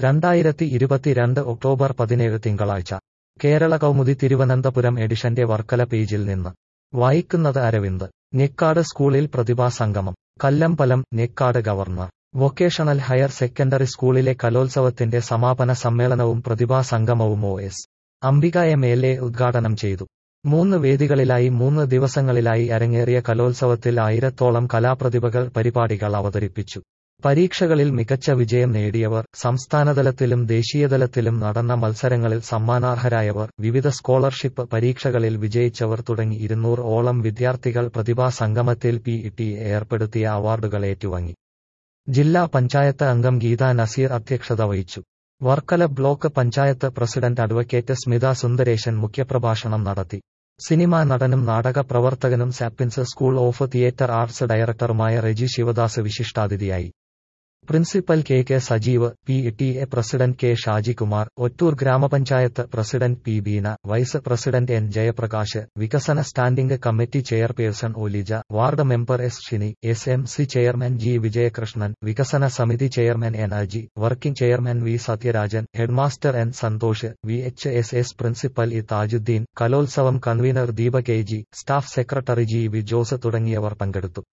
രണ്ടായിരത്തി ഇരുപത്തിരണ്ട് ഒക്ടോബർ പതിനേഴ് തിങ്കളാഴ്ച കേരള കൗമുദി തിരുവനന്തപുരം എഡിഷന്റെ വർക്കല പേജിൽ നിന്ന് വായിക്കുന്നത് അരവിന്ദ് ഞെക്കാട് സ്കൂളിൽ പ്രതിഭാ സംഗമം Kallambalam Njekkad government vocational higher secondary സ്കൂളിലെ കലോത്സവത്തിന്റെ സമാപന സമ്മേളനവും പ്രതിഭാ സംഗമവും O S Ambika M L A ഉദ്ഘാടനം ചെയ്തു മൂന്ന് വേദികളിലായി മൂന്ന് ദിവസങ്ങളിലായി അരങ്ങേറിയ കലോത്സവത്തിൽ ആയിരത്തോളം കലാപ്രതിഭകൾ പരിപാടികൾ അവതരിപ്പിച്ചു പരീക്ഷകളിൽ മികച്ച വിജയം നേടിയവർ സംസ്ഥാനതലത്തിലും ദേശീയതലത്തിലും നടന്ന മത്സരങ്ങളിൽ സമ്മാനാർഹരായവർ വിവിധ സ്കോളർഷിപ്പ് പരീക്ഷകളിൽ വിജയിച്ചവർ തുടങ്ങി ഇരുന്നൂറ് ഓളം വിദ്യാർത്ഥികൾ പ്രതിഭാ സംഗമത്തിൽ പി ടി ഏർപ്പെടുത്തിയ അവാർഡുകൾ ഏറ്റുവാങ്ങി ജില്ലാ പഞ്ചായത്ത് അംഗം ഗീത നസീർ അധ്യക്ഷത വഹിച്ചു Varkala block panchayat president advocate Smitha Sundaresan മുഖ്യപ്രഭാഷണം നടത്തി സിനിമാ നടനും നാടക പ്രവർത്തകനും Sapiens school of theatre arts ഡയറക്ടറുമായ റെജി ശിവദാസ് വിശിഷ്ടാതിഥിയായി principal K K Sajeev P T A president K Shajikumar Ottoor grama panchayat president P Beena vice president N Jayaprakash വികസന standing committee chairperson Olija ward member S Shini S M C chairman G Vijayakrishnan വികസന സമിതി chairman N Aji working chairman V Sathyarajan headmaster N Santhosh V H S S principal E Thajuddeen കലോത്സവം convener Deepa K G staff secretary G V Jose തുടങ്ങിയവർ പങ്കെടുത്തു